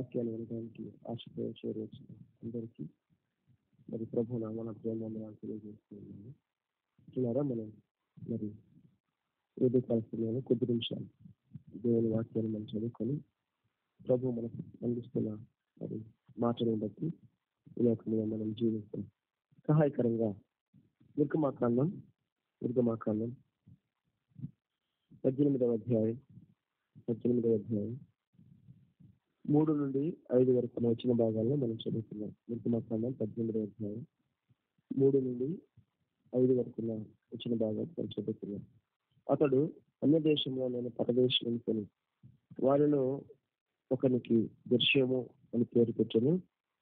వాక్యాలు వినడానికి ఆశతో చేరవచ్చు అందరికీ మరి ప్రభు నామన ప్రేమ తెలియజేస్తున్నాను చూడారా మనం మరి ఏదో పరిస్థితుల్లో కొద్ది నిమిషాలు దేవుని వాక్యాన్ని మనం చదువుకొని ప్రభు మనకు అందిస్తున్న మరి మాటలను బట్టి ఈ లోకంలో మనం జీవిస్తాం సహాయకరంగా నిర్గమాకాండం నిర్గమాకాండం పద్దెనిమిదవ అధ్యాయం పద్దెనిమిదవ అధ్యాయం మూడు నుండి ఐదు వరకు వచ్చిన భాగాల్లో మనం చదువుతున్నాం నిర్గమాకాండం పద్దెనిమిదవ అధ్యాయం మూడు నుండి ఐదు వరకు వచ్చిన భాగాలు మనం చదువుతున్నాం అతడు అన్య దేశంలో నేను పరదేశం అనుకుని వారిలో ఒకనికి దృశ్యము అని పేరు పెట్టను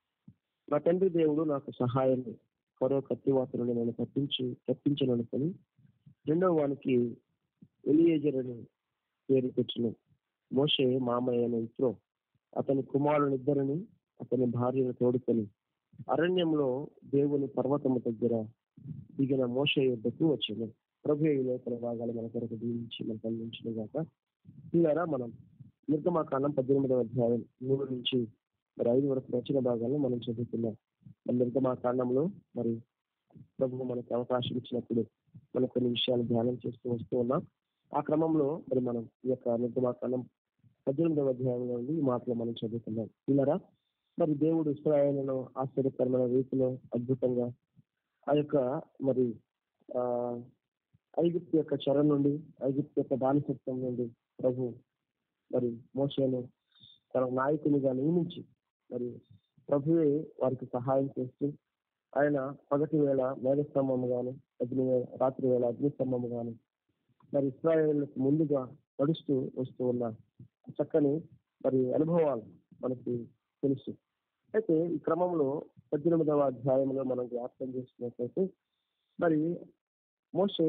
నా తండ్రి దేవుడు నాకు సహాయం మరో కత్తివాతలను నేను తప్పించి తప్పించను అనుకుని రెండవ వానికి ఎలియేజర్ అని పేరు పెట్టిన మోషే మామయ్య అనే ఇస్రో అతని కుమారునిద్దరిని అతని భార్యను తోడుకొని అరణ్యంలో దేవుని పర్వతము దగ్గర దిగిన మోష యుద్ధకు వచ్చింది ప్రభు ఈ లోపల భాగాలు మన కొరకు దీవించి మనకు అందించిన గాక ఇలారా మనం నిర్గమాకాండం పద్దెనిమిదవ అధ్యాయం మూడు నుంచి మరి ఐదు వరకు వచ్చిన భాగాలను మనం చదువుతున్నాం మన నిర్గమాకాండంలో మరి ప్రభు మనకు అవకాశం ఇచ్చినప్పుడు మనం కొన్ని విషయాలు ధ్యానం చేస్తూ వస్తూ ఉన్నాం ఆ క్రమంలో మరి మనం ఈ యొక్క నిర్గమాకాండం పద్దెనిమిదవ అధ్యాయంలో నుండి ఈ మాటలు మనం చదువుతున్నాం ఇలారా మరి దేవుడు ఇస్రాయలను ఆశ్చర్యకరమైన రీతిలో అద్భుతంగా ఆ యొక్క మరి ఆ ఐగుప్తు యొక్క చరం నుండి ఐగుప్తు యొక్క బానిసత్వం నుండి ప్రభు మరి మోసను తన నాయకునిగా నియమించి మరి ప్రభువే వారికి సహాయం చేస్తూ ఆయన పగటి వేళ మేఘస్తంభము గాను అగ్ని రాత్రి వేళ అగ్నిస్తంభము గాను మరి ఇస్రాయేళ్లకు ముందుగా నడుస్తూ వస్తూ ఉన్న చక్కని మరి అనుభవాలు మనకి తెలుసు అయితే ఈ క్రమంలో పద్దెనిమిదవ అధ్యాయంలో మనం జ్ఞాపకం చేసుకున్నట్లయితే మరి మోసే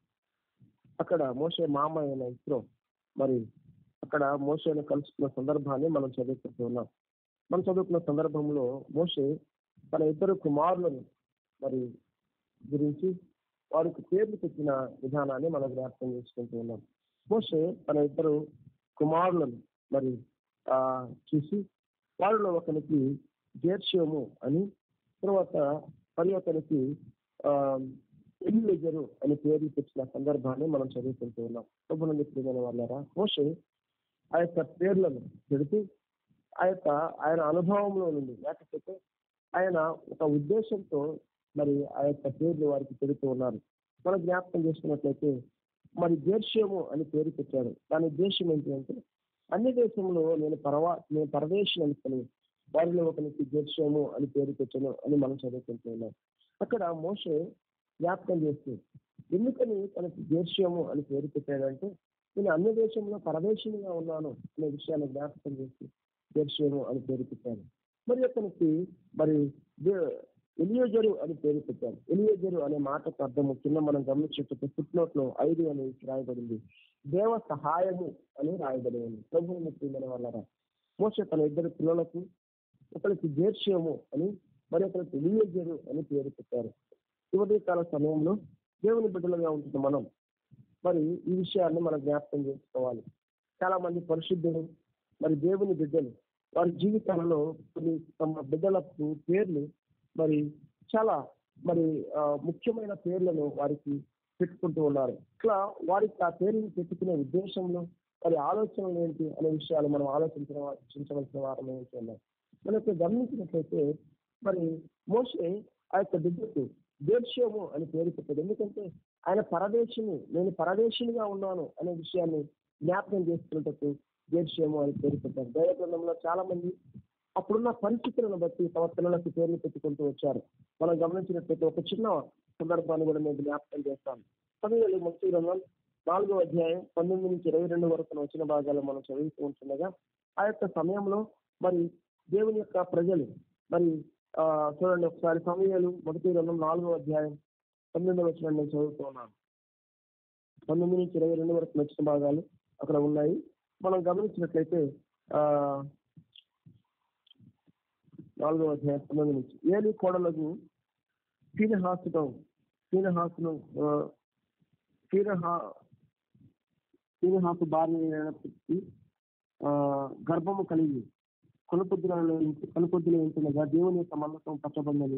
అక్కడ మోసే మామ అయిన ఇస్రో మరి అక్కడ మోసేను కలుసుకున్న సందర్భాన్ని మనం చదువుకుంటున్నాం మనం చదువుకున్న సందర్భంలో మోసే తన ఇద్దరు కుమారులను మరి గురించి వారికి పేర్లు పెట్టిన విధానాన్ని మనం జ్ఞాపకం చేసుకుంటూ ఉన్నాం మోసే తన ఇద్దరు కుమారులను మరి ఆ చూసి వారిలో ఒకరికి జేర్షియము అని తర్వాత మరి ఒకరికి ఆ ఎలియజరు అని పేర్లు పెట్టిన సందర్భాన్ని మనం చదువుకుంటూ ఉన్నాం ప్రభుత్వం ప్రియమైన వాళ్ళారా మోసే ఆ యొక్క పేర్లను పెడుతూ ఆ యొక్క ఆయన అనుభవంలో నుండి లేకపోతే ఆయన ఒక ఉద్దేశంతో మరి ఆ యొక్క పేర్లు వారికి పెడుతూ ఉన్నారు మనం జ్ఞాపకం చేసుకున్నట్లయితే మరి దేశ్యము అని పేరు పెట్టారు దాని ఉద్దేశం ఏంటి అంటే అన్ని దేశంలో నేను పరవా నేను పరదేశం అనుకుని వారిలో ఒకరికి దేశ్యము అని పేరు పెట్టాను అని మనం చదువుకుంటూ ఉన్నాం అక్కడ మోసే జ్ఞాపకం చేస్తూ ఎందుకని తనకి దేశ్యము అని పేరు పెట్టాడంటే నేను అన్ని దేశంలో పరదేశంగా ఉన్నాను అనే విషయాన్ని జ్ఞాపకం చేస్తూ దేశ్యము అని పేరు పెట్టాను మరి అతనికి మరి ఎలియోజరు అని పేరు పెట్టారు ఎలియోజరు అనే మాటకు అర్థము కింద మనం గమనించేటప్పుడు ఫుట్ నోట్ లో ఐదు అని రాయబడింది దేవ సహాయము అని రాయబడి ఉంది ప్రభు ప్రియమైన వాళ్ళరా మోస తన ఇద్దరు పిల్లలకు ఒకరికి దేశ్యము అని మరి ఒకరికి ఎలియోజరు అని పేరు పెట్టారు చివరి కాల సమయంలో దేవుని బిడ్డలుగా ఉంటున్న మనం మరి ఈ విషయాన్ని మనం జ్ఞాపకం చేసుకోవాలి చాలా మంది పరిశుద్ధులు మరి దేవుని బిడ్డలు వారి జీవితాలలో కొన్ని తమ బిడ్డలకు పేర్లు మరి చాలా మరి ముఖ్యమైన పేర్లను వారికి పెట్టుకుంటూ ఉన్నారు ఇట్లా వారికి ఆ పేరుని పెట్టుకునే ఉద్దేశంలో వారి ఆలోచనలు ఏంటి అనే విషయాలు మనం ఆలోచించవలసిన వారం ఏంటి అన్నారు మనకు గమనించినట్లయితే మరి మోసే ఆ యొక్క బిడ్డకు దేశ్యము అని పేరు పెట్టాడు ఎందుకంటే ఆయన పరదేశిని నేను పరదేశినిగా ఉన్నాను అనే విషయాన్ని జ్ఞాపకం చేసుకున్నట్టు దేశ్యము అని పేరు పెట్టారు దైవగ్రంథంలో చాలా మంది అప్పుడున్న పరిస్థితులను బట్టి తమ పిల్లలకు పేర్లు పెట్టుకుంటూ వచ్చారు మనం గమనించినట్లయితే ఒక చిన్న సందర్భాన్ని కూడా నేను జ్ఞాపకం చేస్తాను పదివేలు మంచి గ్రంథం నాలుగో అధ్యాయం పంతొమ్మిది నుంచి ఇరవై రెండు వరకు వచ్చిన భాగాలు మనం చదువుతూ ఉంటుండగా ఆ యొక్క సమయంలో మరి దేవుని యొక్క ప్రజలు మరి చూడండి ఒకసారి సమయాలు మొదటి గ్రంథం నాలుగో అధ్యాయం పంతొమ్మిది వచ్చిన నేను చదువుతూ ఉన్నాను పంతొమ్మిది నుంచి ఇరవై రెండు వరకు నచ్చిన భాగాలు అక్కడ ఉన్నాయి మనం గమనించినట్లయితే ఆ నాలుగో అధ్యాయం పంతొమ్మిది నుంచి ఏలి కోడలకు ఫీనహాసును ఫీనహాసును ఫీనహా ఫీనహాసు భార్య గర్భము కలిగి కొనుపొద్దున కొనుపొద్దున ఉంటుండగా దేవుని యొక్క మందసం పట్టబడినది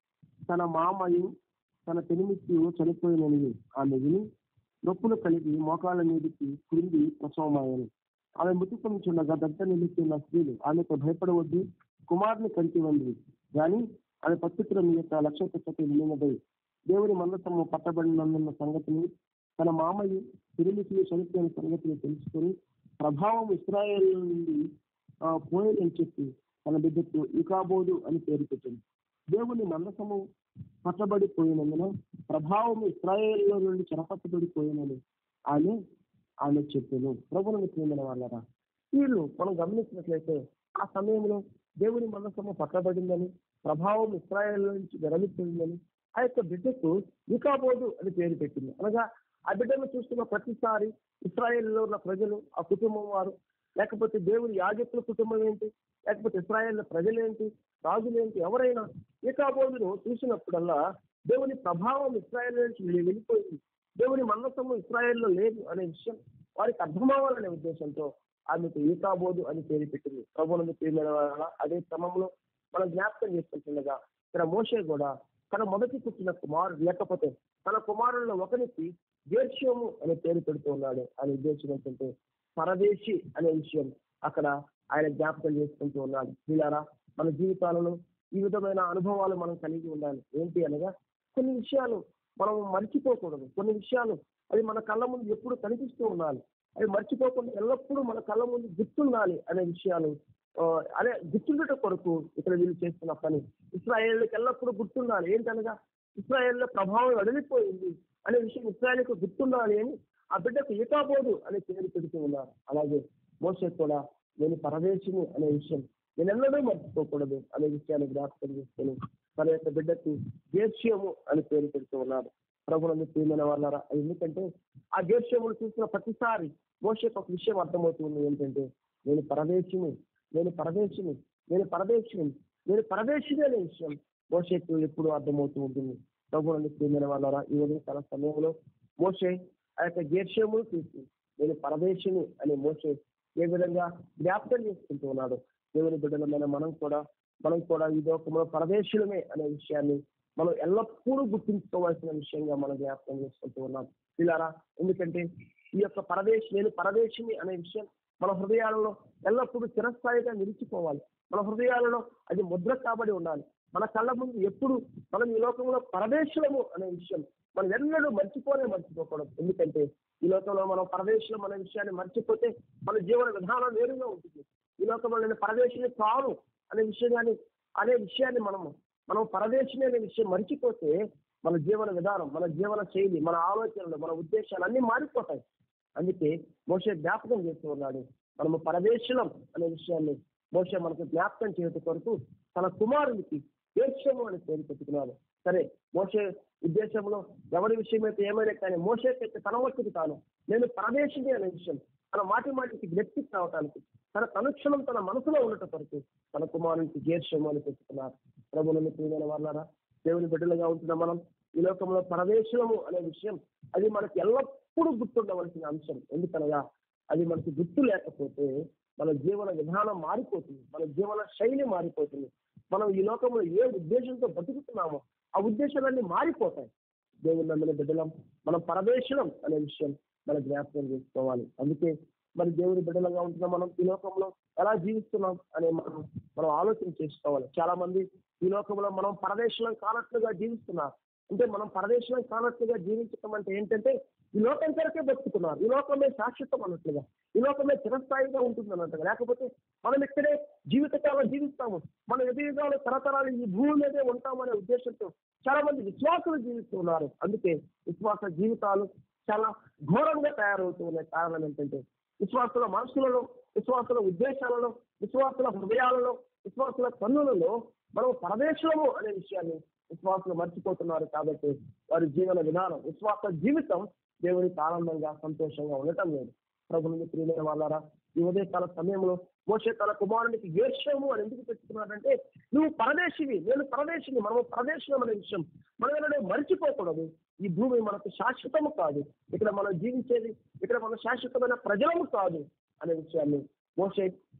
తన మామయు తన పెనిమిత్తి చనిపోయినని ఆమె విని నొప్పులు కలిగి మోకాళ్ళ మీదకి క్రింది ప్రసవమాయను ఆమె ముట్టుకొనిచుండగా దగ్గర నిలుస్తున్న స్త్రీలు ఆమెకు భయపడవద్దు కుమారుని కంటివండి కానీ ఆమె పత్రికల మీ యొక్క లక్ష్య పుస్తకం నిలినదై దేవుని మందసము పట్టబడినందున్న సంగతిని తన మామయ్య తిరిమికి చనిపోయిన సంగతిని తెలుసుకొని ప్రభావం ఇస్రాయేల్ నుండి ఆ, పోయేదని చెప్పి తన బిడ్డకు ఇకాబోదు అని పేరు పెట్టింది దేవుని మందసము పట్టబడిపోయినందున ప్రభావం ఇస్రాయేల్లో నుండి చెరపట్టబడిపోయినని ఆమె ఆమె చెప్పాను ప్రభువుని ప్రేమైన వాళ్ళరా వీళ్ళు మనం గమనించినట్లయితే ఆ సమయంలో దేవుని మనసము పట్టబడిందని ప్రభావం ఇస్రాయేల్ నుంచి వెరలిపోయిందని ఆ యొక్క బిడ్డకు ఇకాబోదు అని పేరు పెట్టింది అనగా ఆ బిడ్డను చూస్తున్న ప్రతిసారి ఇస్రాయేల్లో ఉన్న ప్రజలు ఆ కుటుంబం వారు లేకపోతే దేవుని యాజకుల కుటుంబం ఏంటి లేకపోతే ఇస్రాయేల్ ప్రజలేంటి రాజులేంటి ఎవరైనా ఇకాబోదును చూసినప్పుడల్లా దేవుని ప్రభావం ఇస్రాయేల్ నుంచి వెళ్లి- వెళ్ళిపోయింది దేవుని మన్నసము ఇస్రాయేల్లో లేదు అనే విషయం వారికి అర్థమవ్వాలనే ఉద్దేశంతో ఆమెకు ఈకాబోదు అని పేరు పెట్టింది ప్రభువుని ప్రియమైన వాళ్ళ అదే క్రమంలో మనం జ్ఞాపకం చేసుకుంటుండగా ఇక్కడ మోషే కూడా తన మొదటి పుట్టిన కుమారుడు లేకపోతే తన కుమారుల్లో ఒకరికి గేర్ష్యము అనే పేరు పెడుతూ ఉన్నాడు అనే ఉద్దేశం ఏంటంటే పరదేశి అనే విషయం అక్కడ ఆయన జ్ఞాపకం చేసుకుంటూ ఉన్నాడు వీళ్ళారా మన జీవితాలలో ఈ విధమైన అనుభవాలు మనం కలిగి ఉండాలి ఏంటి అనగా కొన్ని విషయాలు మనం మర్చిపోకూడదు కొన్ని విషయాలు అది మన కళ్ళ ముందు ఎప్పుడు కనిపిస్తూ ఉండాలి అవి మర్చిపోకుండా ఎల్లప్పుడూ మన కళ్ళ ముందు గుర్తుండాలి అనే విషయాలు ఆ, అదే గుర్తుండట కొరకు ఇక్కడ వీళ్ళు చేస్తున్న పని ఇస్రాయేళ్ళకి ఎల్లప్పుడూ గుర్తుండాలి ఏంటనగా ఇస్రాయేల్లో ప్రభావం వదిలిపోయింది అనే విషయం ఇస్రాయేల్కి గుర్తుండాలి అని ఆ బిడ్డకు ఏకాబోదు అనే పేరు పెడుతూ ఉన్నారు అలాగే మోసే కూడా నేను పరదేశిని అనే విషయం నేను ఎన్నడూ మర్చిపోకూడదు అనే విషయాన్ని జ్ఞాపకం చేసుకొని తన యొక్క బిడ్డకు గేర్ష్యము అని పేరు పెడుతూ ఉన్నారు ప్రభుత్వం ప్రియమైన వాళ్ళారా అది ఎందుకంటే ఆ గేర్ష్యమును చూసిన ప్రతిసారి మోసకు ఒక విషయం అర్థమవుతుంది ఏంటంటే నేను పరదేశిని నేను పరదేశిని నేను పరదేశిని నేను పరదేశిని అనే విషయం మోసకు ఎప్పుడు అర్థమవుతూ ఉంటుంది ప్రభుత్వం ప్రియమైన వాళ్ళారా ఈ ఉదయం సమయంలో మోసే ఆ యొక్క గేర్ష్యమును చూసి నేను పరదేశిని అనే మోసే ఏ విధంగా జ్ఞాపకం చేసుకుంటూ ఉన్నాడు దేవుని బిడ్డలమైన మనం కూడా మనం కూడా ఈ లోకంలో పరదేశులమే అనే విషయాన్ని మనం ఎల్లప్పుడూ గుర్తుంచుకోవాల్సిన విషయంగా మనం జ్ఞాపకం చేసుకుంటూ ఉన్నాం ఇలారా ఎందుకంటే ఈ యొక్క పరదేశ్ నేను పరదేశిని అనే విషయం మన హృదయాలలో ఎల్లప్పుడూ చిరస్థాయిగా నిలిచిపోవాలి మన హృదయాలలో అది ముద్ర కాబడి ఉండాలి మన కళ్ళ ముందు ఎప్పుడు మనం ఈ లోకంలో పరదేశులము అనే విషయం మనం ఎన్నడూ మర్చిపోనే మర్చిపోకూడదు ఎందుకంటే ఈ లోకంలో మనం పరదేశం అనే విషయాన్ని మర్చిపోతే మన జీవన విధానం వేరుగా ఉంటుంది ఈ లోకంలో నేను పరదేశిని కాను అనే విషయాన్ని అనే విషయాన్ని మనం మనం పరదేశిని అనే విషయం మర్చిపోతే మన జీవన విధానం మన జీవన శైలి మన ఆలోచనలు మన ఉద్దేశాలు అన్ని మారిపోతాయి అందుకే మోసే జ్ఞాపకం చేస్తూ ఉన్నాడు మనము పరదేశులం అనే విషయాన్ని మోసే మనకు జ్ఞాపకం చేయడం కొరకు తన కుమారునికి దేశము అని పేరు పెట్టుకున్నాడు సరే మోసే ఉద్దేశంలో ఎవరి విషయం అయితే ఏమైనా కానీ మోసేకైతే తన వచ్చి తాను నేను పరదేశిని అనే విషయం తన మాటి మాటికి వ్యక్తి కావటానికి తన తనుక్షణం తన మనసులో ఉండటం కొరకు తన కుమారునికి గేర్షము అని పెట్టుకున్నారు ప్రభువులను ప్రియమైన వాళ్ళారా దేవుని బిడ్డలుగా ఉంటున్న మనం ఈ లోకంలో పరదేశము అనే విషయం అది మనకి ఎల్లప్పుడూ గుర్తుండవలసిన అంశం ఎందుకనగా అది మనకి గుర్తు లేకపోతే మన జీవన విధానం మారిపోతుంది మన జీవన శైలి మారిపోతుంది మనం ఈ లోకంలో ఏ ఉద్దేశంతో బతుకుతున్నామో ఆ ఉద్దేశాలన్నీ మారిపోతాయి దేవుని నమ్మిన బిడ్డలం మనం పరదేశం అనే విషయం మన జ్ఞాపకం చేసుకోవాలి అందుకే మరి దేవుని బిడ్డలుగా ఉంటున్న మనం ఈ లోకంలో ఎలా జీవిస్తున్నాం అనే మనం మనం ఆలోచన చేసుకోవాలి చాలా మంది ఈ లోకంలో మనం పరదేశం కానట్లుగా జీవిస్తున్నారు అంటే మనం పరదేశం కానట్లుగా జీవించడం అంటే ఏంటంటే ఈ లోకం కొరకే బతుకుతున్నారు ఈ లోకమే శాశ్వతం అన్నట్లుగా ఈ లోకమే చిరస్థాయిగా ఉంటుంది అన్నట్టుగా లేకపోతే మనం ఇక్కడే జీవితకాలం జీవిస్తాము మన ఎదుగుదల తరతరాలు ఈ భూమి మీదే ఉంటామనే ఉద్దేశంతో చాలా మంది విశ్వాసులు జీవిస్తున్నారు అందుకే విశ్వాస జీవితాలు చాలా ఘోరంగా తయారవుతూ ఉన్నాయి కారణం ఏంటంటే విశ్వాసుల మనసులలో విశ్వాసుల ఉద్దేశాలలో విశ్వాసుల హృదయాలలో విశ్వాసుల కన్నులలో మనం పరదేశము అనే విషయాన్ని విశ్వాసులు మర్చిపోతున్నారు కాబట్టి వారి జీవన విధానం విశ్వాస జీవితం దేవునికి ఆనందంగా సంతోషంగా ఉండటం లేదు ప్రభుని ప్రియమైన వాళ్ళారా ఈ ఉదయకాల సమయంలో మోసే తన కుమారునికి గేర్షము అని ఎందుకు పెట్టుకున్నాడంటే నువ్వు పరదేశివి నేను పరదేశిని మనము పరదేశం అనే విషయం మనం ఏంటంటే మర్చిపోకూడదు ఈ భూమి మనకు శాశ్వతము కాదు ఇక్కడ మనం జీవించేది ఇక్కడ మన శాశ్వతమైన ప్రజలము కాదు అనే విషయాన్ని మోసే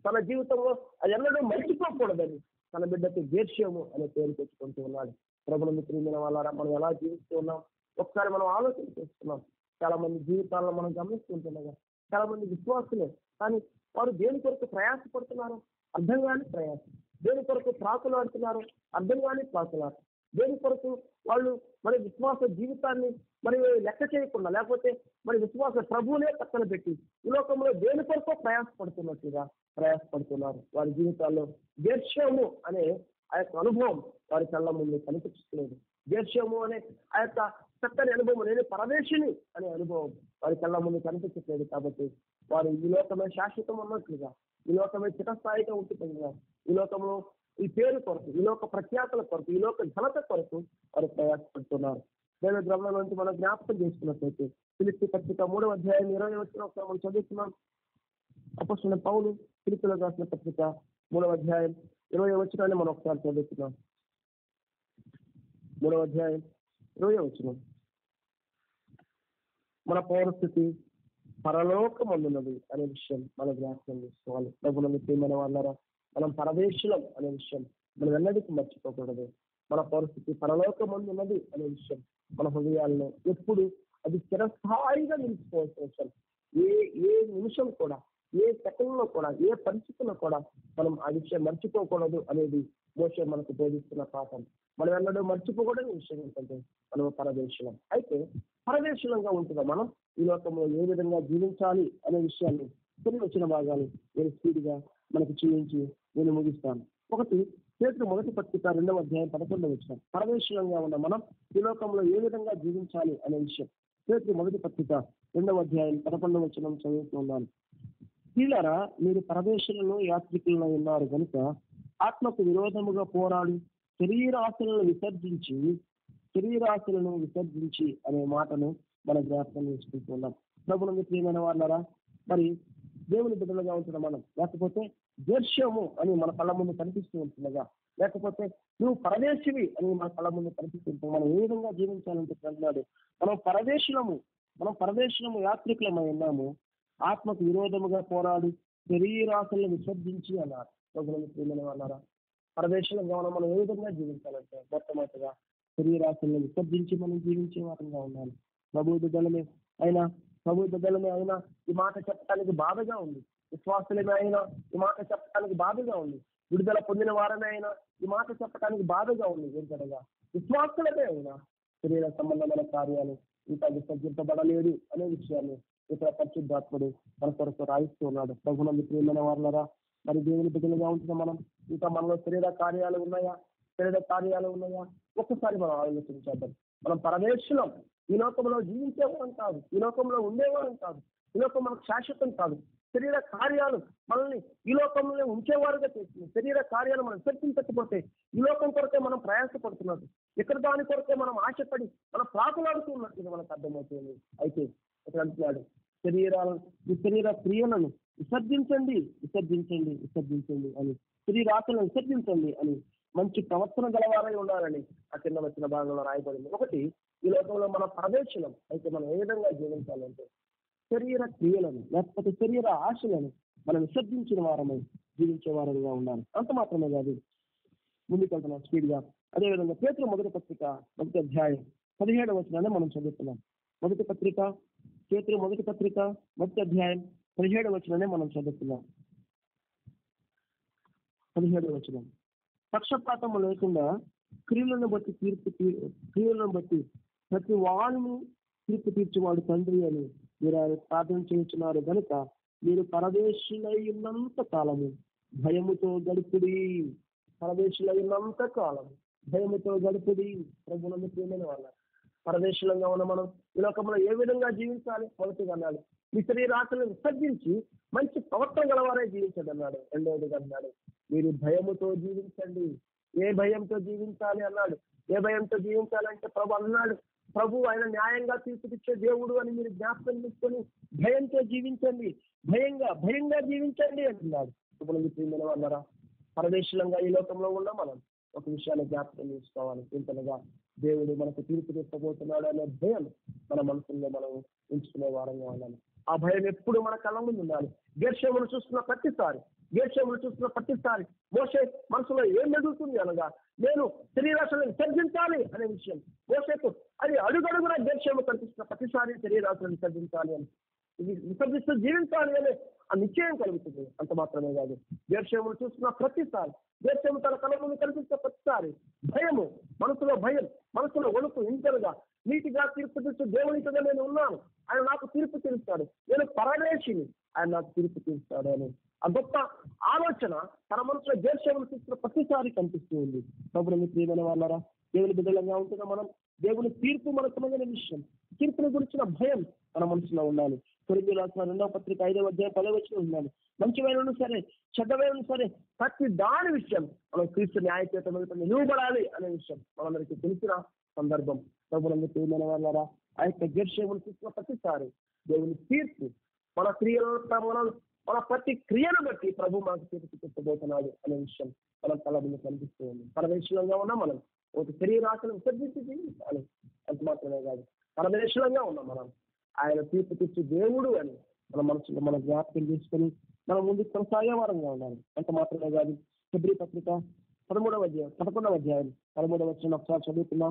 తన జీవితంలో అది ఎన్నడూ మర్చిపోకూడదని తన బిడ్డకి గేర్ష్యము అనే పేరు తెచ్చుకుంటూ ఉన్నాడు ప్రభుల మిత్రులైన వాళ్ళ మనం ఎలా జీవిస్తూ ఉన్నాం ఒకసారి మనం ఆలోచన చేస్తున్నాం చాలా మంది జీవితాలను మనం గమనిస్తుంటున్నాగా చాలా మంది విశ్వాసులే కానీ వారు దేని కొరకు ప్రయాసపడుతున్నారు అర్థం కాని ప్రయాసం దేని కొరకు ప్రాకులాడుతున్నారు అర్థం కాని ప్రాకులాడు దేని కొరకు వాళ్ళు మరి విశ్వాస జీవితాన్ని మరి లెక్క చేయకుండా లేకపోతే మరి విశ్వాస ప్రభువునే పక్కన పెట్టి ఈ లోకంలో దేని కొరకు ప్రయాసపడుతున్నట్టుగా ప్రయాసపడుతున్నారు వారి జీవితాల్లో దీర్ఘము అనే ఆ యొక్క అనుభవం వారి కళ్ళ ముందు కనిపించలేదు దీర్ఘము అనే ఆ యొక్క చక్కని అనుభవం నేను పరదేశిని అనే అనుభవం వారి కళ్ళ ముందు కనిపించట్లేదు కాబట్టి వారు ఈ లోకమే శాశ్వతం అన్నట్లుగా ఈ లోకమే చిరస్థాయిగా ఉంటుందిగా ఈ లోకంలో ఈ పేరు కొరకు ఈ లోక ప్రఖ్యాతల కొరకు ఈ లోక ఘనత కొరకు వారు ప్రయాసపడుతున్నారు నేను గ్రంథం నుంచి మనం జ్ఞాపకం చేసుకున్నట్లయితే ఫిలిప్పి పత్రిక మూడవ అధ్యాయం ఇరవై వచ్చిన ఒకసారి మనం చదువుతున్నాం అపస్తున్న పౌలు ఫిలిపిలో రాసిన పత్రిక మూడవ అధ్యాయం ఇరవై వచ్చినాన్ని మనం ఒకసారి చదువుతున్నాం మూడవ అధ్యాయం ఇరవై వచ్చినాం మన పౌరస్థితి పరలోకమందున్నది అనే విషయం మనం జ్ఞాపకం చేసుకోవాలి ప్రభుత్వం ప్రియమైన వాళ్ళరా మనం పరదేశులం అనే విషయం మనం ఎన్నటికీ మర్చిపోకూడదు మన పరిస్థితి పరలోకమందున్నది అనే విషయం మన హృదయాల్లో ఎప్పుడు అది చిరస్థాయిగా నిలిచిపోవాల్సిన విషయం ఏ ఏ నిమిషం కూడా ఏ సెకండ్లో కూడా ఏ పరిస్థితుల్లో కూడా మనం ఆ విషయం మర్చిపోకూడదు అనేది మోసే మనకు బోధిస్తున్న పాఠం మనం ఎన్నడూ మర్చిపోకూడని విషయం ఏంటంటే మనం పరదేశులం అయితే పరదేశులంగా ఉంటుందా మనం ఈ లోకంలో ఏ విధంగా జీవించాలి అనే విషయాన్ని కొన్ని వచ్చిన భాగాలు నేను స్పీడ్గా మనకు చూపించి నేను ముగిస్తాను ఒకటి చేతులు మొదటి పత్రిక రెండవ అధ్యాయం పదకొండవ వచ్చిన పరదేశులంగా ఉన్న మనం ఈ లోకంలో ఏ విధంగా జీవించాలి అనే విషయం చేతులు మొదటి పత్రిక రెండవ అధ్యాయం పదకొండవ వచ్చిన చదువుతూ ఉన్నాను స్త్రీలరా మీరు పరదేశులను యాత్రికులను ఉన్నారు కనుక ఆత్మకు విరోధముగా పోరాడి శరీరాశలను విసర్జించి శరీరాశలను విసర్జించి అనే మాటను మన జ్ఞాపకం చేసుకుంటున్నాం ప్రభుత్వం ప్రియమైన వాళ్ళరా మరి దేవుని బిడ్డలుగా ఉంటున్న మనం లేకపోతే దేశ్యము అని మన కళ్ళ ముందు కనిపిస్తూ ఉంటుండగా లేకపోతే నువ్వు పరదేశివి అని మన కళ్ళ ముందు కనిపిస్తుంటాం మనం ఏ విధంగా జీవించాలంటే అంటున్నాడు మనం పరదేశులము మనం పరదేశులము యాత్రికులమై ఉన్నాము ఆత్మకు విరోధముగా పోరాడి శరీరాశలను విసర్జించి అన్నారు ప్రభుత్వం ప్రియమైన వాళ్ళరా పరదేశంలో మనం మనం ఏ విధంగా జీవించాలంటే మొట్టమొదటిగా శరీరాశలను విసర్జించి మనం జీవించే వారంగా ఉండాలి ప్రభు బిడ్డలమే అయినా ప్రభు బిడ్డలమే అయినా ఈ మాట చెప్పడానికి బాధగా ఉంది విశ్వాసులమే అయినా ఈ మాట చెప్పడానికి బాధగా ఉంది విడుదల పొందిన వారమే అయినా ఈ మాట చెప్పడానికి బాధగా ఉంది ఏంటనగా విశ్వాసులమే అయినా శరీర సంబంధమైన కార్యాలు ఇంకా విసర్జించబడలేదు అనే విషయాన్ని ఇక్కడ పరిశుద్ధాత్ముడు మన కొరకు రాయిస్తూ ఉన్నాడు ప్రభుత్వం ప్రియమైన వాళ్ళరా మరి దేవుని బిడ్డలుగా ఉంటున్న మనం ఇంకా మనలో శరీర కార్యాలు ఉన్నాయా శరీర కార్యాలు ఉన్నాయా ఒక్కసారి మనం ఆలోచించేద్దాం మనం పరమేశ్వరం ఈ లోకంలో జీవించేవారం కాదు ఈ లోకంలో ఉండేవారం కాదు ఈ లోకం మనకు శాశ్వతం కాదు శరీర కార్యాలు మనల్ని ఈ లోకంలో ఉంచేవారుగా చేస్తుంది శరీర కార్యాలు మనం చర్చించకపోతే ఈ లోకం కొరకే మనం ప్రయాసపడుతున్నట్టు ఇక్కడ దాని కొరకే మనం ఆశపడి మనం ప్రాకులాడుతూ ఉన్నట్టు మనకు అర్థమవుతుంది అయితే ఇక్కడ అంటున్నాడు శరీరాలను ఈ శరీర క్రియలను విసర్జించండి విసర్జించండి విసర్జించండి అని శరీరాశలను విసర్జించండి అని మంచి ప్రవర్తన గలవారై ఉండాలని ఆ కింద వచ్చిన భాగంలో రాయబడింది ఒకటి ఈ లోకంలో మన ప్రవేశనం అయితే మనం ఏ విధంగా జీవించాలంటే శరీర క్రియలను లేకపోతే శరీర ఆశలను మనం విసర్జించిన వారమై జీవించే వారంగా ఉండాలి అంత మాత్రమే కాదు ముందుకెళ్తున్నాం స్పీడ్ గా అదేవిధంగా పేతులు మొదటి పత్రిక మొదటి అధ్యాయం పదిహేడు వచనాన్ని మనం చదువుతున్నాం మొదటి పత్రిక చేతులు మొదటి పత్రిక మొదటి అధ్యాయం పదిహేడు వచనాన్ని మనం చదువుతున్నాం పదిహేడు వచనం పక్షపాతము లేకుండా క్రియలను బట్టి తీర్పు తీ- క్రియలను బట్టి ప్రతి వాణిని తీర్పు తీర్చేవాడు తండ్రి అని మీరు ఆయన ప్రార్థన చేయించున్నారు కనుక మీరు పరదేశులై ఉన్నంత కాలము భయముతో గడుపుడి పరదేశులై ఉన్నంత కాలం భయముతో గడుపుడి ప్రభునందు ప్రియమైన వాళ్ళ పరదేశులంగా ఉన్న మనం ఈ లోకంలో ఏ విధంగా జీవించాలి మొదటిగా అన్నాడు మీ శరీరాశలను విసర్జించి మంచి ప్రవర్తన గలవారే జీవించండి అన్నాడు రెండవదిగా అన్నాడు మీరు భయముతో జీవించండి ఏ భయంతో జీవించాలి అన్నాడు ఏ భయంతో జీవించాలంటే ప్రభు అన్నాడు ప్రభు ఆయన న్యాయంగా తీర్పునిచ్చే దేవుడు అని మీరు జ్ఞాపకం తీసుకొని భయంతో జీవించండి భయంగా భయంగా జీవించండి అంటున్నాడు ఇప్పుడు మీరు ప్రియమైన వాళ్ళరా పరదేశులంగా ఈ లోకంలో ఉన్న మనం ఒక విషయాన్ని జ్ఞాపకం చేసుకోవాలి ఎంతనగా దేవుడు మనకు తీర్పు తీర్చబోతున్నాడు అనే భయం మన మనసులో మనం ఉంచుకునే వారంగా ఉండాలి ఆ భయం ఎప్పుడు మన కళ్ళ ముందు ఉండాలి గర్షమును చూస్తున్న ప్రతిసారి గేషములు చూస్తున్న ప్రతిసారి మోసే మనసులో ఏం మెదులుతుంది అనగా నేను శరీరాశలను విసర్జించాలి అనే విషయం మోసేకు అది అడుగడుగున గేషము కనిపిస్తున్న ప్రతిసారి శరీరాశలను విసర్జించాలి అని ఇది విసర్జిస్తూ జీవించాలి అనే ఆ నిశ్చయం కలుగుతుంది అంత మాత్రమే కాదు దేశములు చూస్తున్న ప్రతిసారి దేశము తన కళ ముందు కనిపిస్తున్న ప్రతిసారి భయము మనసులో భయం మనసులో వణుకు ఇంతలుగా నీటిగా తీర్పు తీర్చు దేవునికిగా నేను ఉన్నాను ఆయన నాకు తీర్పు తీరుస్తాడు నేను పరదేశిని ఆయన నాకు తీర్పు తీరుస్తాడు అని ఆ గొప్ప ఆలోచన తన మనసులో దేశములు చూస్తున్న ప్రతిసారి కనిపిస్తూ ఉంది ప్రభుత్వ ప్రియమైన వాళ్ళరా దేవుని బిడ్డలంగా ఉంటున్న మనం దేవుని తీర్పు మనకు సంబంధించిన విషయం తీర్పుని గురించిన భయం మన మనసులో ఉండాలి తొమ్మిది రాసిన రెండవ పత్రిక ఐదవ అధ్యాయం పదవ వచ్చిన ఉండాలి మంచివైన సరే చెడ్డవైన సరే ప్రతి దాని విషయం మనం క్రీస్తు న్యాయచేత మీద నిలువబడాలి అనే విషయం మనందరికీ తెలిసిన సందర్భం ప్రభుత్వం ప్రియమైన వాళ్ళారా ఆ యొక్క గర్షములు చూసిన ప్రతిసారి దేవుని తీర్పు మన క్రియల మనం మన ప్రతి క్రియను బట్టి ప్రభు మనకు తీర్పు చెప్పబోతున్నాడు అనే విషయం మనం తల ముందు కనిపిస్తూ ఉంది పరమేశ్వరంగా ఉన్నాం మనం ఒక శరీరాశను విసర్జించి జీవించాలి అంత మాత్రమే కాదు పరమేశ్వరంగా ఉన్నాం మనం ఆయన తీర్పు తెచ్చి దేవుడు అని మన మనసులో మనం జ్ఞాపకం చేసుకొని మనం ముందుకు కొనసాగే వారంగా ఉండాలి అంత మాత్రమే కాదు ఫిబ్రి పత్రిక పదమూడవ అధ్యాయం పదకొండవ అధ్యాయం పదమూడవ వచ్చిన ఒకసారి చదువుతున్నాం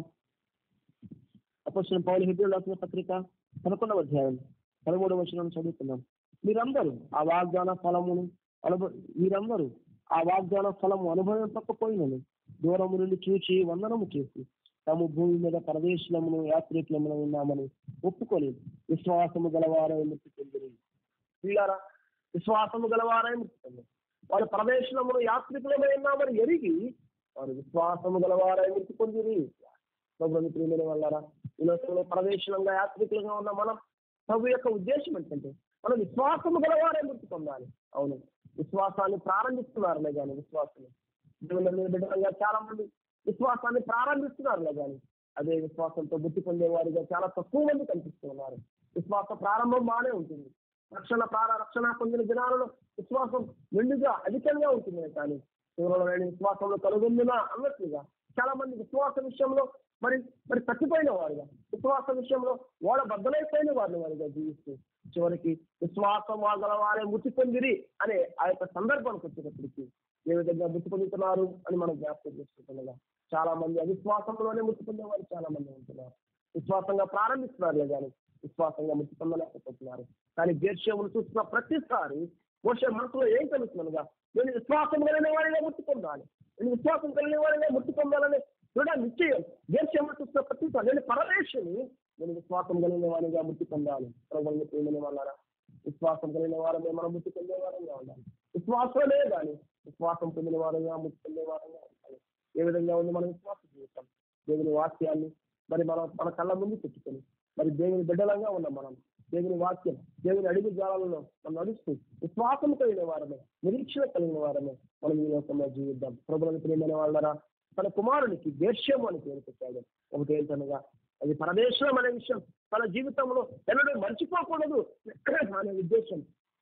అపోసిన పౌలు హిబ్రి రాసిన పత్రిక పదకొండవ అధ్యాయం పదమూడవ వచనం చదువుతున్నాం మీరందరూ ఆ వాగ్దాన ఫలమును అనుభవ మీరందరూ ఆ వాగ్దాన ఫలము అనుభవించకపోయినను దూరము నుండి చూచి వందనము చేసి తాము భూమి మీద పరదేశమును యాత్రికులమును ఉన్నామని ఒప్పుకొని విశ్వాసము గలవారై మృతి పొందిరి వీళ్ళారా విశ్వాసము గలవారై మృతి పొందిరి వారు పరదేశమును యాత్రికులమై ఉన్నామని ఎరిగి వారు విశ్వాసము గలవారై మృతి పొందిరి ప్రభుత్వ ప్రియమైన వాళ్ళారా ఈ లోకంలో ప్రవేశంగా యాత్రికులుగా ఉన్న మనం ప్రభు యొక్క ఉద్దేశం ఏంటంటే మనం విశ్వాసము గలవారే మృతి పొందాలి అవును విశ్వాసాన్ని ప్రారంభిస్తున్నారులే కానీ విశ్వాసం దేవుళ్ళ మీద బిడ్డలుగా చాలా మంది విశ్వాసాన్ని ప్రారంభిస్తున్నారులే కానీ అదే విశ్వాసంతో బుద్ధి పొందేవారిగా చాలా తక్కువ మంది కనిపిస్తున్నారు విశ్వాస ప్రారంభం బాగానే ఉంటుంది రక్షణ ప్రార రక్షణ పొందిన దినాలలో విశ్వాసం మెండుగా అధికంగా ఉంటుంది కానీ తీవ్రమైన విశ్వాసంలో కనుగొందినా అన్నట్లుగా చాలా మంది విశ్వాస విషయంలో మరి మరి తప్పిపోయిన వారుగా విశ్వాస విషయంలో ఓడ బద్దలైపోయిన వారిని వారిగా జీవిస్తూ చివరికి విశ్వాసం గల వారే మృతి పొందిరి అనే ఆ యొక్క సందర్భానికి వచ్చేటప్పటికి ఏ విధంగా మృతి పొందుతున్నారు అని మనం జ్ఞాపకం చేసుకుంటున్నాగా చాలా మంది అవిశ్వాసంలోనే మృతి పొందేవారు చాలా మంది ఉంటున్నారు విశ్వాసంగా ప్రారంభిస్తున్నారు కానీ విశ్వాసంగా మృతి పొందలేకపోతున్నారు కానీ దేశములు చూస్తున్న ప్రతిసారి మోసే మనసులో ఏం కలుగుతుందనగా నేను విశ్వాసం కలిగిన వారిగా మృతి పొందాలి నేను విశ్వాసం కలిగిన వారిగా మృతి పొందాలనే దృఢ నిశ్చయం దేశంలో చూస్తున్న ప్రతిసారి నేను పరమేశ్వని నేను విశ్వాసం కలిగిన వారిగా మృతి పొందాలి ప్రభుత్వం ప్రేమైన వాళ్ళారా విశ్వాసం కలిగిన వారమే మనం మృతి పొందే వారంగా ఉండాలి విశ్వాసమే కానీ విశ్వాసం పొందిన వారంగా మృతి పొందే వారంగా ఉండాలి ఏ విధంగా ఉంది మన విశ్వాస జీవితం దేవుని వాక్యాన్ని మరి మనం మన కళ్ళ ముందు పెట్టుకొని మరి దేవుని బిడ్డలంగా ఉన్నాం మనం దేవుని వాక్యం దేవుని అడుగు జాలలో మనం నడుస్తూ విశ్వాసం కలిగిన వారమే నిరీక్షణ కలిగిన వారమే మనం ఈ లోకంలో జీవిద్దాం ప్రభుత్వం ప్రియమైన వాళ్ళరా తన కుమారునికి దేశ్యం అని పేరు పెట్టాడు ఒకటి ఏంటనగా అది పరదేశం అనే విషయం తన జీవితంలో ఎన్నడూ మర్చిపోకూడదు అనే ఉద్దేశం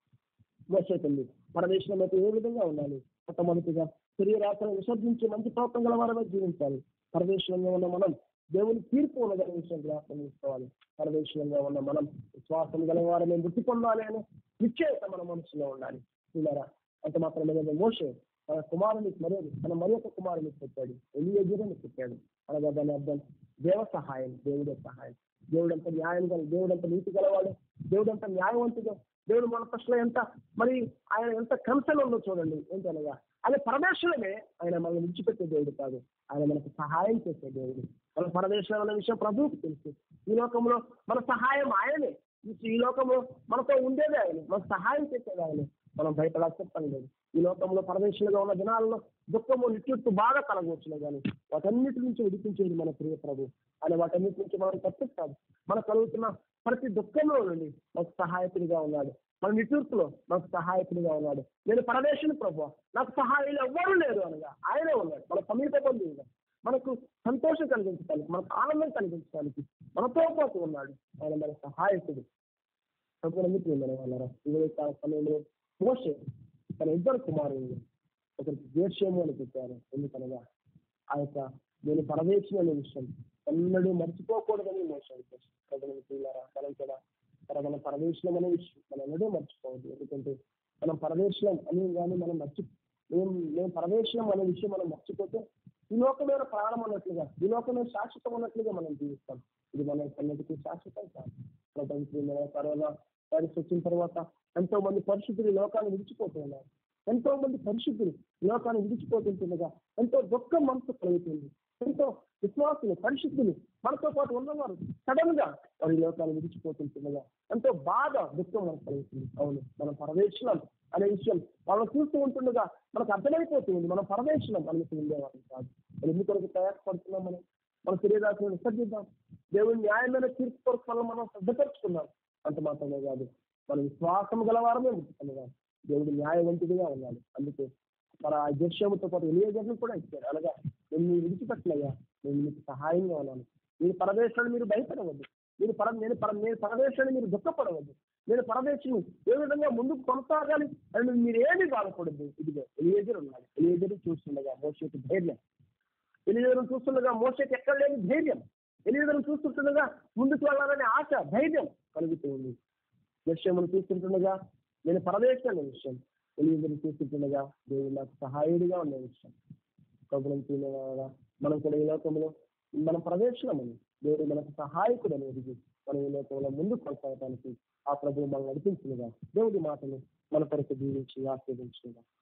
మోసేతుంది పరదేశం అయితే ఏ విధంగా ఉండాలి మొట్టమొదటిగా శరీరాత్రను విసర్జించి మంచి ప్రవర్తన గల వారమే జీవించాలి పరదేశంలో ఉన్న మనం దేవుని తీర్పు ఉన్నదనే విషయం జ్ఞాపకం చేసుకోవాలి పరదేశంగా ఉన్న మనం విశ్వాసం గల వారమే మృతి పొందాలి అనే నిశ్చయత మన మనసులో ఉండాలి చూడారా అంత మాత్రమే కదా మోసే తన కుమారునికి మరొక తన మరి ఒక కుమారునికి పెట్టాడు ఎలియజుని పెట్టాడు అనగా దాని అర్థం దేవ సహాయం దేవుడే సహాయం దేవుడు అంత న్యాయం గల దేవుడు అంత నీతి గలవాడు దేవుడు అంత న్యాయవంతుడు దేవుడు మన పట్ల ఎంత మరి ఆయన ఎంత కన్సర్న్ ఉందో చూడండి ఏంటనగా అది పరమేశ్వరమే ఆయన మనల్ని విడిచిపెట్టే దేవుడు కాదు ఆయన మనకు సహాయం చేసే దేవుడు మన పరమేశ్వరం అనే విషయం ప్రభువుకు తెలుసు ఈ లోకంలో మన సహాయం ఆయనే ఈ- ఈ లోకంలో మనతో ఉండేదే ఆయన మనకు సహాయం చేసేది ఆయన మనం భయపడాల్సిన పని లేదు ఈ లోకంలో పరమేశ్వరుగా ఉన్న దినాలలో దుఃఖము నిట్టు బాగా కలగవచ్చులే కానీ వాటన్నిటి నుంచి విడిపించేది మన ప్రియ ప్రభు ఆయన వాటన్నిటి నుంచి మనం తప్పిస్తాడు మనకు కలుగుతున్న ప్రతి దుఃఖంలో నుండి మనకు సహాయకుడిగా ఉన్నాడు మన నిట్టూర్పులో మనకు సహాయకుడిగా ఉన్నాడు నేను పరమేశ్వరుని ప్రభు నాకు సహాయం ఎవ్వరూ లేరు అనగా ఆయనే ఉన్నాడు మన సమీప బంధువుగా మనకు సంతోషం కలిగించడానికి మనకు ఆనందం కలిగించడానికి మనతో పాటు ఉన్నాడు ఆయన మన సహాయకుడు ప్రభుత్వం మన వాళ్ళ ఇరవై కాల సమయంలో మోసే తన ఇద్దరు కుమారులు ఒకరికి దేశ్యము అని పెట్టారు ఎందుకనగా ఆ యొక్క నేను పరదేశం అనే విషయం ఎన్నడూ మర్చిపోకూడదని మోసం ప్రభుత్వం పిల్లరా మనం కూడా మన పరదేశం అనే విషయం మనం ఎన్నడూ మర్చిపోవద్దు ఎందుకంటే మనం పరదేశం అని కానీ మనం మర్చి మేము మేము పరదేశం అనే విషయం మనం మర్చిపోతే ఈ లోకమైన ప్రాణం అన్నట్లుగా ఈ లోకమైన శాశ్వతం అన్నట్లుగా మనం జీవిస్తాం ఇది మన కన్నిటికీ శాశ్వతం కాదు ప్రపంచంలో కరోనా వైరస్ వచ్చిన తర్వాత ఎంతో మంది పరిశుద్ధులు ఈ లోకాన్ని విడిచిపోతున్నారు ఎంతో మంది పరిశుద్ధులు ఈ లోకాన్ని విడిచిపోతుంటుండగా ఎంతో దుఃఖం మనసు కలుగుతుంది ఎంతో విశ్వాసులు పరిశుద్ధులు మనతో పాటు ఉన్నవారు సడన్ గా వారి ఈ లోకాన్ని విడిచిపోతుంటుండగా ఎంతో బాధ దుఃఖం మనకు కలుగుతుంది అవును మనం పరదేశం అనే విషయం వాళ్ళని చూస్తూ ఉంటుండగా మనకు అర్థమైపోతుంది మనం పరదేశం అనేసి ఉండేవాళ్ళం కాదు మరి ఎందుకు కొరకు ప్రయాసపడుతున్నాం మనం మన శరీరాలను విసర్జిద్దాం దేవుని న్యాయమైన తీర్పు కొరకు మనం మనం శ్రద్ధపరుచుకున్నాం అంత మాత్రమే కాదు మన విశ్వాసం గలవారమే ముట్టుకున్నాం దేవుడు న్యాయవంతుడిగా ఉన్నాడు అందుకే మన ఆ దృశ్యముతో పాటు ఎలియజర్లు కూడా ఇచ్చారు అనగా నేను మీరు విడిచిపెట్టలయ్యా నేను మీకు సహాయంగా ఉన్నాను మీరు పరదేశాన్ని మీరు భయపడవద్దు మీరు పర నేను పర నేను పరదేశాన్ని మీరు దుఃఖపడవద్దు నేను పరదేశం ఏ విధంగా ముందుకు కొనసాగాలి అని మీరు ఏమీ బాధపడద్దు ఇదిగో ఎలియజర్ ఉన్నాడు ఎలియజర్ చూస్తుండగా మోసేకి ధైర్యం ఎలియజర్ చూస్తుండగా మోసేకి ఎక్కడ లేని ధైర్యం ఎలియజర్ చూస్తుండగా ముందుకు వెళ్ళాలనే ఆశ ధైర్యం కలుగుతూ ఉంది దృశ్యమును చూస్తుంటుండగా నేను పరదేశాన్ని విషయం ఎలియజర్ చూస్తుంటుండగా దేవుడు నాకు సహాయుడిగా ఉన్న విషయం ప్రభుత్వం చేయగా మనం కూడా ఈ లోకంలో మనం ప్రవేశమని దేవుడు మనకు సహాయకుడు అని ఎదిగి మనం ఈ లోకంలో ముందుకు కొనసాగడానికి ఆ ప్రభువు మనం నడిపించినగా దేవుడి మాటలు మన కొరకు జీవించి ఆస్వాదించినగా